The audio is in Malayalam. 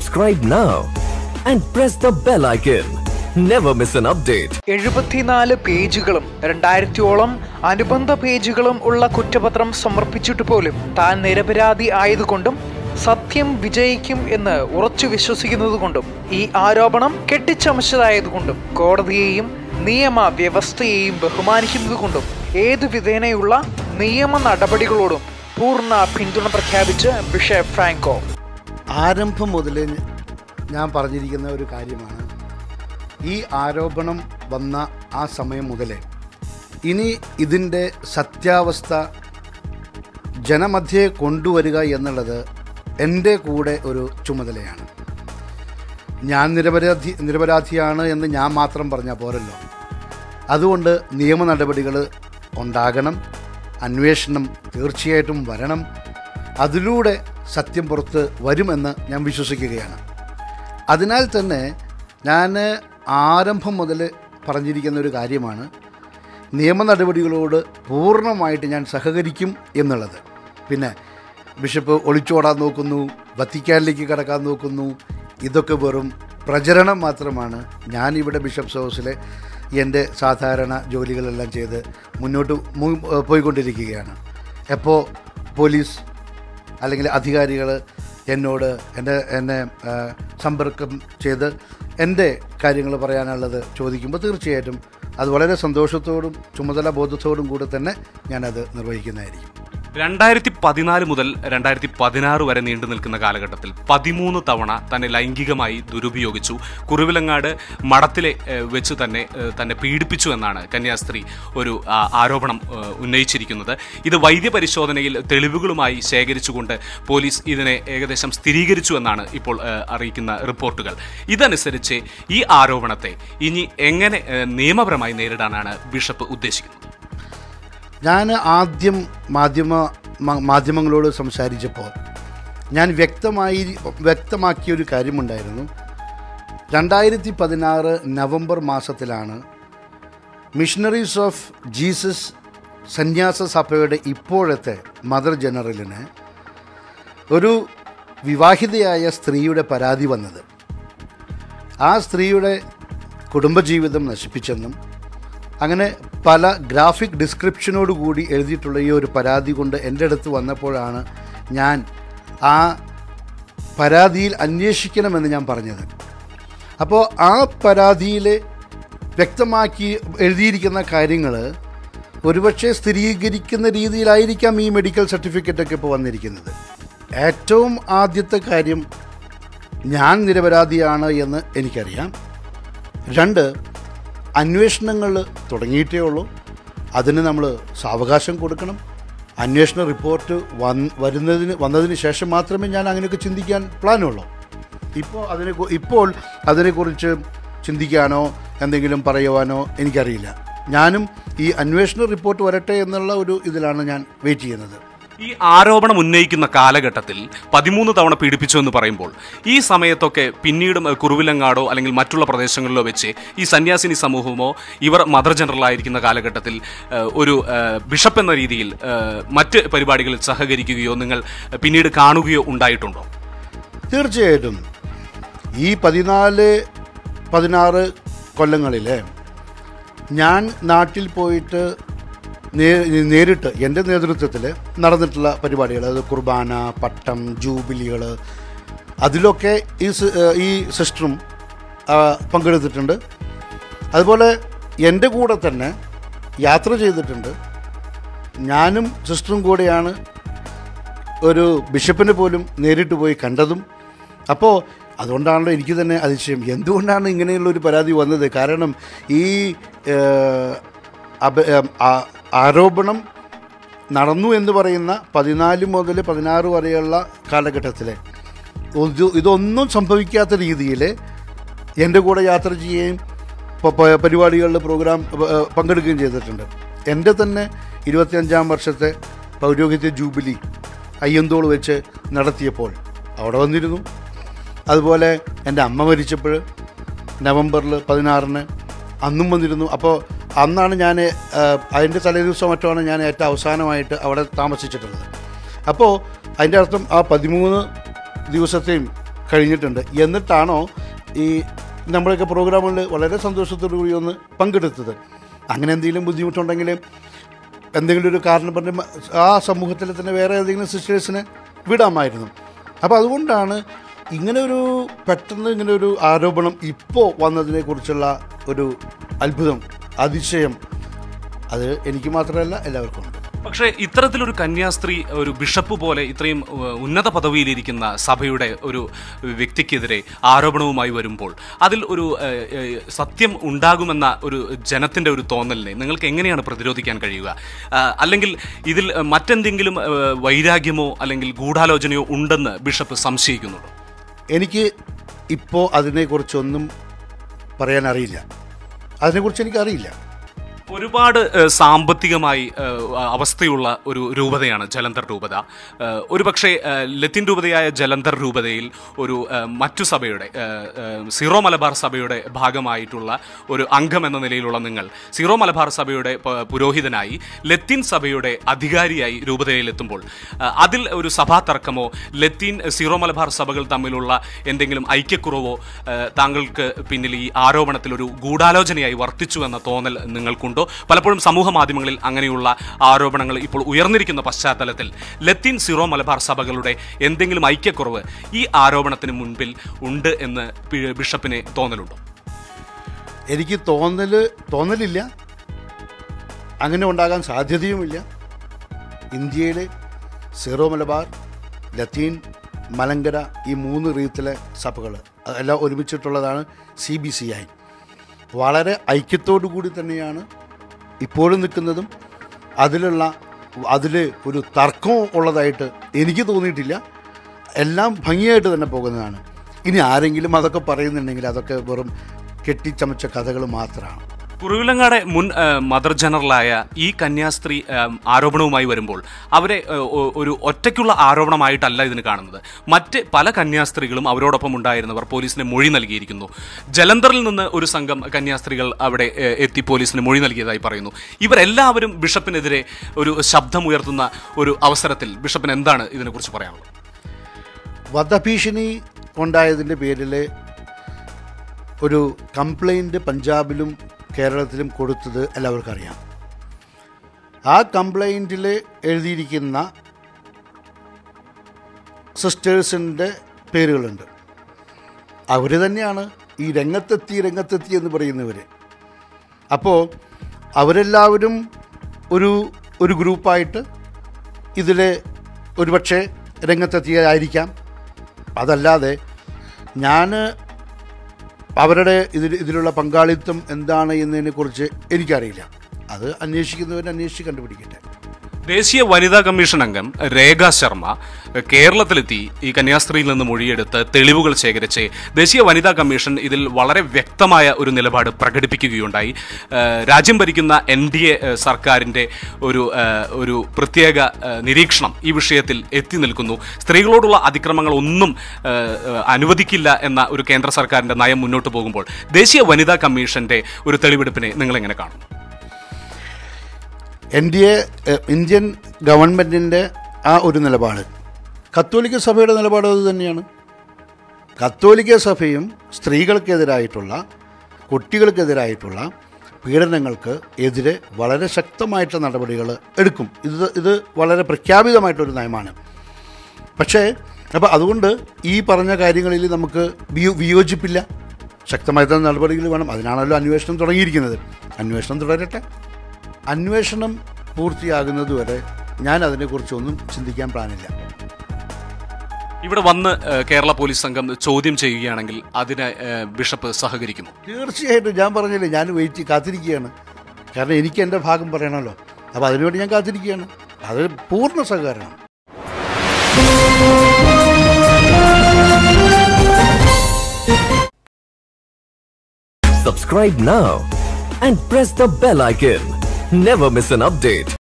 Subscribe now and press the bell icon. Never miss an update. എഴുപത്തിനാല് പേജുകളും രണ്ടായിരത്തിയോളം അനുബന്ധ പേജുകളും ഉള്ള കുറ്റപത്രം സമർപ്പിച്ചിട്ട് പോലും താൻ നിരപരാധി ആയതുകൊണ്ടും സത്യം വിജയിക്കും എന്ന് ഉറച്ചു വിശ്വസിക്കുന്നതുകൊണ്ടും ഈ ആരോപണം കെട്ടിച്ചമച്ചതായതുകൊണ്ടും കോടതിയെയും നിയമ വ്യവസ്ഥയെയും ബഹുമാനിക്കുന്നതുകൊണ്ടും ഏതു വിധേനയുള്ള നിയമ നടപടികളോടും പൂർണ്ണ പിന്തുണ പ്രഖ്യാപിച്ച് ബിഷപ്പ് ഫ്രാങ്കോ ആരംഭം മുതൽ ഞാൻ പറഞ്ഞിരിക്കുന്ന ഒരു കാര്യമാണ് ഈ ആരോപണം വന്ന ആ സമയം മുതലേ ഇനി ഇതിൻ്റെ സത്യാവസ്ഥ ജനമധ്യേ കൊണ്ടുവരിക എന്നുള്ളത് എൻ്റെ കൂടെ ഒരു ചുമതലയാണ് ഞാൻ നിരപരാധി നിരപരാധിയാണ് എന്ന് ഞാൻ മാത്രം പറഞ്ഞാൽ പോരല്ലോ അതുകൊണ്ട് നിയമ നടപടികൾ ഉണ്ടാകണം അന്വേഷണം തീർച്ചയായിട്ടും വരണം അതിലൂടെ സത്യം പുറത്ത് വരുമെന്ന് ഞാൻ വിശ്വസിക്കുകയാണ് അതിനാൽ തന്നെ ഞാൻ ആരംഭം മുതൽ പറഞ്ഞിരിക്കുന്ന ഒരു കാര്യമാണ് നിയമ നടപടികളോട് പൂർണ്ണമായിട്ട് ഞാൻ സഹകരിക്കും എന്നുള്ളത് പിന്നെ ബിഷപ്പ് ഒളിച്ചോടാൻ നോക്കുന്നു വത്തിക്കാനിലേക്ക് കടക്കാൻ നോക്കുന്നു ഇതൊക്കെ വെറും പ്രചരണം മാത്രമാണ് ഞാനിവിടെ ബിഷപ്സ് ഹൗസിലെ എൻ്റെ സാധാരണ ജോലികളെല്ലാം ചെയ്ത് മുന്നോട്ട് മു- പോയിക്കൊണ്ടിരിക്കുകയാണ് എപ്പോൾ പോലീസ് അല്ലെങ്കിൽ അധികാരികൾ എന്നോട് എൻ്റെ എന്നെ ആ, സമ്പർക്കം ചെയ്ത് എൻ്റെ കാര്യങ്ങൾ പറയാനുള്ളത് ചോദിക്കുമ്പോൾ തീർച്ചയായിട്ടും അത് വളരെ സന്തോഷത്തോടും ചുമതല ബോധത്തോടും കൂടെ തന്നെ ഞാനത് നിർവഹിക്കുന്നതായിരിക്കും രണ്ടായിരത്തി പതിനാല് മുതൽ രണ്ടായിരത്തി പതിനാറ് വരെ നീണ്ടു നിൽക്കുന്ന കാലഘട്ടത്തിൽ പതിമൂന്ന് തവണ തന്നെ ലൈംഗികമായി ദുരുപയോഗിച്ചു കുറുവിലങ്ങാട് മഠത്തിലെ ഏഹ്, വെച്ച് തന്നെ ഏഹ്, തന്നെ പീഡിപ്പിച്ചു എന്നാണ് കന്യാസ്ത്രീ ഒരു ആ, ആരോപണം ഏഹ്, ഉന്നയിച്ചിരിക്കുന്നത് ഇത് വൈദ്യപരിശോധനയിൽ തെളിവുകളുമായി ശേഖരിച്ചുകൊണ്ട് പോലീസ് ഇതിനെ ഏകദേശം സ്ഥിരീകരിച്ചു എന്നാണ് ഇപ്പോൾ ഏഹ്, അറിയിക്കുന്ന റിപ്പോർട്ടുകൾ ഇതനുസരിച്ച് ഈ ആരോപണത്തെ ഇനി എങ്ങനെ ഏഹ്, നിയമപരമായി നേരിടാനാണ് ബിഷപ്പ് ഉദ്ദേശിക്കുന്നത് ഞാൻ ആദ്യം മാധ്യമ മ- മാധ്യമങ്ങളോട് സംസാരിച്ചപ്പോൾ ഞാൻ വ്യക്തമായി വ്യക്തമാക്കിയ ഒരു കാര്യമുണ്ടായിരുന്നു രണ്ടായിരത്തി പതിനാറ് നവംബർ മാസത്തിലാണ് മിഷണറീസ് ഓഫ് ജീസസ് സന്യാസ സഭയുടെ ഇപ്പോഴത്തെ മദർ ജനറലിന് ഒരു വിവാഹിതയായ സ്ത്രീയുടെ പരാതി വന്നത് ആ സ്ത്രീയുടെ കുടുംബജീവിതം നശിപ്പിച്ചെന്നും അങ്ങനെ പല ഗ്രാഫിക് ഡിസ്ക്രിപ്ഷനോട് കൂടി എഴുതിയിട്ടുള്ള ഈ ഒരു പരാതി കൊണ്ട് എൻ്റെ അടുത്ത് വന്നപ്പോഴാണ് ഞാൻ ആ പരാതിയിൽ അന്വേഷിക്കണമെന്ന് ഞാൻ പറഞ്ഞത് അപ്പോൾ ആ പരാതിയിൽ വ്യക്തമാക്കി എഴുതിയിരിക്കുന്ന കാര്യങ്ങൾ ഒരുപക്ഷെ സ്ഥിരീകരിക്കുന്ന രീതിയിലായിരിക്കാം ഈ മെഡിക്കൽ സർട്ടിഫിക്കറ്റൊക്കെ ഇപ്പോൾ വന്നിരിക്കുന്നത് ഏറ്റവും ആദ്യത്തെ കാര്യം ഞാൻ നിരപരാധിയാണ് എന്ന് എനിക്കറിയാം രണ്ട് അന്വേഷണങ്ങൾ തുടങ്ങിയിട്ടേ ഉള്ളൂ അതിന് നമ്മൾ സാവകാശം കൊടുക്കണം അന്വേഷണ റിപ്പോർട്ട് വന്ന് വരുന്നതിന് വന്നതിന് ശേഷം മാത്രമേ ഞാൻ അങ്ങനെയൊക്കെ ചിന്തിക്കാൻ പ്ലാനുള്ളൂ ഇപ്പോൾ അതിനെ കു- ഇപ്പോൾ അതിനെക്കുറിച്ച് ചിന്തിക്കാനോ എന്തെങ്കിലും പറയുവാനോ എനിക്കറിയില്ല ഞാനും ഈ അന്വേഷണ റിപ്പോർട്ട് വരട്ടെ എന്നുള്ള ഒരു ഇതിലാണ് ഞാൻ വെയിറ്റ് ചെയ്യുന്നത് ഈ ആരോപണം ഉന്നയിക്കുന്ന കാലഘട്ടത്തിൽ പതിമൂന്ന് തവണ പീഡിപ്പിച്ചു എന്ന് പറയുമ്പോൾ ഈ സമയത്തൊക്കെ പിന്നീടും ഏഹ്, കുറുവിലങ്ങാടോ അല്ലെങ്കിൽ മറ്റുള്ള പ്രദേശങ്ങളിലോ വെച്ച് ഈ സന്യാസിനി സമൂഹമോ ഇവർ മദർ ജനറൽ ആയിരിക്കുന്ന കാലഘട്ടത്തിൽ ഏഹ്, ഒരു ഏഹ്, ബിഷപ്പ് എന്ന രീതിയിൽ ഏഹ്, മറ്റ് പരിപാടികളിൽ സഹകരിക്കുകയോ നിങ്ങൾ പിന്നീട് കാണുകയോ ഉണ്ടായിട്ടുണ്ടോ തീർച്ചയായിട്ടും ഈ പതിനാല് പതിനാറ് കൊല്ലങ്ങളിൽ ഞാൻ നാട്ടിൽ പോയിട്ട് നേ- നേരിട്ട് എൻ്റെ നേതൃത്വത്തിൽ നടന്നിട്ടുള്ള പരിപാടികൾ അതായത് കുർബാന പട്ടം ജൂബിലികൾ അതിലൊക്കെ ഈ സി- ഈ സിസ്റ്ററും ആ, പങ്കെടുത്തിട്ടുണ്ട് അതുപോലെ എൻ്റെ കൂടെ തന്നെ യാത്ര ചെയ്തിട്ടുണ്ട് ഞാനും സിസ്റ്ററും കൂടെയാണ് ഒരു ബിഷപ്പിനെ പോലും നേരിട്ട് പോയി കണ്ടതും അപ്പോൾ അതുകൊണ്ടാണല്ലോ എനിക്ക് തന്നെ അതിശയം എന്തുകൊണ്ടാണ് ഇങ്ങനെയുള്ള ഒരു പരാതി വന്നത് കാരണം ഈ ഏഹ്, അപ- ഏഹ്, ആ- ആരോപണം നടന്നു എന്ന് പറയുന്ന പതിനാല് മുതൽ പതിനാറ് വരെയുള്ള കാലഘട്ടത്തിൽ ഇത് ഇതൊന്നും സംഭവിക്കാത്ത രീതിയിൽ എൻ്റെ കൂടെ യാത്ര ചെയ്യുകയും പ- പ- പരിപാടികളിൽ പ്രോഗ്രാം ഏഹ്, പങ്കെടുക്കുകയും ചെയ്തിട്ടുണ്ട് എൻ്റെ തന്നെ ഇരുപത്തിയഞ്ചാം വർഷത്തെ പൗരോഹിത്യ ജൂബിലി അയ്യന്തോൾ വെച്ച് നടത്തിയപ്പോൾ അവിടെ വന്നിരുന്നു അതുപോലെ എൻ്റെ അമ്മ മരിച്ചപ്പോൾ നവംബറിൽ പതിനാറിന് അന്നും വന്നിരുന്നു അപ്പോൾ അന്നാണ് ഞാൻ അതിൻ്റെ തലേദിവസം മറ്റുമാണ് ഞാൻ ഏറ്റവും അവസാനമായിട്ട് അവിടെ താമസിച്ചിട്ടുള്ളത് അപ്പോൾ അതിൻ്റെ അർത്ഥം ആ പതിമൂന്ന് ദിവസത്തെയും കഴിഞ്ഞിട്ടുണ്ട് എന്നിട്ടാണോ ഈ നമ്മളൊക്കെ പ്രോഗ്രാമുകളിൽ വളരെ സന്തോഷത്തോടു കൂടി ഒന്ന് പങ്കെടുത്തത് അങ്ങനെ എന്തെങ്കിലും ബുദ്ധിമുട്ടുണ്ടെങ്കിൽ എന്തെങ്കിലും ഒരു കാരണം പറഞ്ഞ് മ- ആ സമൂഹത്തിൽ തന്നെ വേറെ ഏതെങ്കിലും സിസ്റ്റേഴ്സിനെ വിടാമായിരുന്നു അപ്പോൾ അതുകൊണ്ടാണ് ഇങ്ങനെ ഒരു പെട്ടെന്ന് ഇങ്ങനെ ഒരു ആരോപണം ഇപ്പോൾ വന്നതിനെക്കുറിച്ചുള്ള ഒരു അത്ഭുതം അതിശയം അത് എനിക്ക് മാത്രമല്ല എല്ലാവർക്കും ഉണ്ട് പക്ഷേ ഇത്തരത്തിലൊരു കന്യാസ്ത്രീ ഒരു ബിഷപ്പ് പോലെ ഇത്രയും ഏഹ്, ഉന്നത പദവിയിലിരിക്കുന്ന സഭയുടെ ഒരു വ്യക്തിക്കെതിരെ ആരോപണവുമായി വരുമ്പോൾ അതിൽ ഒരു ഏഹ്, ഏഹ്, സത്യം ഉണ്ടാകുമെന്ന ഒരു ജനത്തിന്റെ ഒരു തോന്നലിനെ നിങ്ങൾക്ക് എങ്ങനെയാണ് പ്രതിരോധിക്കാൻ കഴിയുക ആ, അല്ലെങ്കിൽ ഇതിൽ ഏഹ്, മറ്റെന്തെങ്കിലും ഏഹ്, വൈരാഗ്യമോ അല്ലെങ്കിൽ ഗൂഢാലോചനയോ ഉണ്ടെന്ന് ബിഷപ്പ് സംശയിക്കുന്നുണ്ടോ എനിക്ക് ഇപ്പോൾ അതിനെക്കുറിച്ചൊന്നും പറയാൻ അറിയില്ല അതിനെക്കുറിച്ച് എനിക്കറിയില്ല ഒരുപാട് ഏഹ്, സാമ്പത്തികമായി ഏഹ്, അവസ്ഥയുള്ള ഒരു രൂപതയാണ് ജലന്ധർ രൂപത ഏഹ്, ഒരുപക്ഷെ ഏഹ്, ലത്തിൻ രൂപതയായ ജലന്ധർ രൂപതയിൽ ഒരു ഏഹ്, മറ്റു സഭയുടെ ഏഹ്, ഏഹ്, സീറോ മലബാർ സഭയുടെ ഭാഗമായിട്ടുള്ള ഒരു അംഗം എന്ന നിലയിലുള്ള നിങ്ങൾ സീറോ മലബാർ സഭയുടെ പ- പുരോഹിതനായി ലത്തീൻ സഭയുടെ അധികാരിയായി രൂപതയിലെത്തുമ്പോൾ ഏഹ്, അതിൽ ഒരു സഭാ തർക്കമോ ലത്തീൻ സീറോ മലബാർ സഭകൾ തമ്മിലുള്ള എന്തെങ്കിലും ഐക്യക്കുറവോ ഏഹ്, താങ്കൾക്ക് പിന്നിൽ ഈ ആരോപണത്തിൽ ഒരു ഗൂഢാലോചനയായി വർത്തിച്ചു എന്ന തോന്നൽ നിങ്ങൾക്കുണ്ടോ പലപ്പോഴും സമൂഹ മാധ്യമങ്ങളിൽ അങ്ങനെയുള്ള ആരോപണങ്ങൾ ഇപ്പോൾ ഉയർന്നിരിക്കുന്ന പശ്ചാത്തലത്തിൽ ലത്തീൻ സീറോ മലബാർ സഭകളുടെ എന്തെങ്കിലും ഐക്യക്കുറവ് ഈ ആരോപണത്തിന് മുൻപിൽ ഉണ്ട് എന്ന് പി- ബിഷപ്പിന് തോന്നലുണ്ടോ എനിക്ക് തോന്നൽ തോന്നലില്ല അങ്ങനെ ഉണ്ടാകാൻ സാധ്യതയുമില്ല ഇന്ത്യയിൽ സീറോ മലബാർ ലത്തീൻ മലങ്കര ഈ മൂന്ന് റീത്തിലെ സഭകൾ എല്ലാം ഒരുമിച്ചിട്ടുള്ളതാണ് സി ബി സി ഐ വളരെ ഐക്യത്തോടു കൂടി തന്നെയാണ് ഇപ്പോഴും നിൽക്കുന്നതും അതിലുള്ള അതിൽ ഒരു തർക്കവും ഉള്ളതായിട്ട് എനിക്ക് തോന്നിയിട്ടില്ല എല്ലാം ഭംഗിയായിട്ട് തന്നെ പോകുന്നതാണ് ഇനി ആരെങ്കിലും അതൊക്കെ പറയുന്നുണ്ടെങ്കിൽ അതൊക്കെ വെറും കെട്ടിച്ചമച്ച കഥകൾ മാത്രമാണ് കുറുവിലങ്ങാടെ മുൻ ഏഹ്, മദർ ജനറലായ ഈ കന്യാസ്ത്രീ ഏഹ്, ആരോപണവുമായി വരുമ്പോൾ അവരെ ഏഹ്, ഒ- ഒരു ഒറ്റയ്ക്കുള്ള ആരോപണമായിട്ടല്ല ഇതിന് കാണുന്നത് മറ്റ് പല കന്യാസ്ത്രീകളും അവരോടൊപ്പം ഉണ്ടായിരുന്നവർ പോലീസിന് മൊഴി നൽകിയിരിക്കുന്നു ജലന്ധറിൽ നിന്ന് ഒരു സംഘം കന്യാസ്ത്രീകൾ അവിടെ ഏഹ്, എത്തി പോലീസിന് മൊഴി നൽകിയതായി പറയുന്നു ഇവരെല്ലാവരും ബിഷപ്പിനെതിരെ ഒരു ശബ്ദമുയർത്തുന്ന ഒരു അവസരത്തിൽ ബിഷപ്പിന് എന്താണ് ഇതിനെക്കുറിച്ച് പറയാനുള്ളത് വധഭീഷണി ഉണ്ടായതിൻ്റെ പേരിൽ ഒരു കംപ്ലൈൻറ്റ് പഞ്ചാബിലും കേരളത്തിലും കൊടുത്തത് എല്ലാവർക്കും അറിയാം ആ കംപ്ലൈൻറ്റിൽ എഴുതിയിരിക്കുന്ന സിസ്റ്റേഴ്സിൻ്റെ പേരുകളുണ്ട് അവർ തന്നെയാണ് ഈ രംഗത്തെത്തി രംഗത്തെത്തി എന്ന് പറയുന്നവർ അപ്പോൾ അവരെല്ലാവരും ഒരു ഒരു ഗ്രൂപ്പായിട്ട് ഇതിൽ ഒരുപക്ഷെ രംഗത്തെത്തിയതായിരിക്കാം അതല്ലാതെ ഞാൻ അവരുടെ ഇതിൽ ഇതിലുള്ള പങ്കാളിത്തം എന്താണ് എന്നതിനെക്കുറിച്ച് എനിക്കറിയില്ല അത് അന്വേഷിക്കുന്നവർ അന്വേഷിച്ച് കണ്ടുപിടിക്കട്ടെ ദേശീയ വനിതാ കമ്മീഷൻ അംഗം രേഖ ശർമ്മ കേരളത്തിലെത്തി ഈ കന്യാസ്ത്രീയിൽ നിന്ന് മൊഴിയെടുത്ത് തെളിവുകൾ ശേഖരിച്ച് ദേശീയ വനിതാ കമ്മീഷൻ ഇതിൽ വളരെ വ്യക്തമായ ഒരു നിലപാട് പ്രകടിപ്പിക്കുകയുണ്ടായി ഏഹ് രാജ്യം ഭരിക്കുന്ന എൻ ഡി എ സർക്കാരിൻ്റെ ഒരു ഏഹ് ഒരു പ്രത്യേക ഏഹ് നിരീക്ഷണം ഈ വിഷയത്തിൽ എത്തി നിൽക്കുന്നു സ്ത്രീകളോടുള്ള അതിക്രമങ്ങൾ ഒന്നും ഏഹ് ഏഹ് അനുവദിക്കില്ല എന്ന ഒരു കേന്ദ്ര സർക്കാരിൻ്റെ നയം മുന്നോട്ട് പോകുമ്പോൾ ദേശീയ വനിതാ കമ്മീഷന്റെ ഒരു തെളിവെടുപ്പിനെ നിങ്ങൾ എങ്ങനെ കാണും എൻ ഡി എ ഇന്ത്യൻ ഗവൺമെൻറ്റിൻ്റെ ആ ഒരു നിലപാട് കത്തോലിക്ക സഭയുടെ നിലപാട് അത് തന്നെയാണ് കത്തോലിക്ക സഭയും സ്ത്രീകൾക്കെതിരായിട്ടുള്ള കുട്ടികൾക്കെതിരായിട്ടുള്ള പീഡനങ്ങൾക്ക് എതിരെ വളരെ ശക്തമായിട്ടുള്ള നടപടികൾ എടുക്കും ഇത് ഇത് വളരെ പ്രഖ്യാപിതമായിട്ടൊരു നയമാണ് പക്ഷേ അപ്പോൾ അതുകൊണ്ട് ഈ പറഞ്ഞ കാര്യങ്ങളിൽ നമുക്ക് വിയോ വിയോജിപ്പില്ല ശക്തമായിട്ടുള്ള നടപടികൾ വേണം അതിനാണല്ലോ അന്വേഷണം തുടങ്ങിയിരിക്കുന്നത് അന്വേഷണം തുടരട്ടെ അന്വേഷണം പൂർത്തിയാകുന്നതുവരെ ഞാൻ അതിനെക്കുറിച്ചൊന്നും ചിന്തിക്കാൻ പ്ലാനില്ല ഇവിടെ വന്ന് ഏഹ്, കേരള പോലീസ് സംഘം ചോദ്യം ചെയ്യുകയാണെങ്കിൽ അതിന് ഏഹ്, ബിഷപ്പ് സഹകരിക്കുമോ തീർച്ചയായിട്ടും ഞാൻ പറഞ്ഞില്ലേ ഞാൻ വെയിറ്റ് കാത്തിരിക്കുകയാണ് കാരണം എനിക്ക് എൻ്റെ ഭാഗം പറയണമല്ലോ അപ്പോൾ അതിനുവേണ്ടി ഞാൻ കാത്തിരിക്കുകയാണ് അത് പൂർണ്ണ സഹകരണം Subscribe now and press the bell icon. Never miss an update.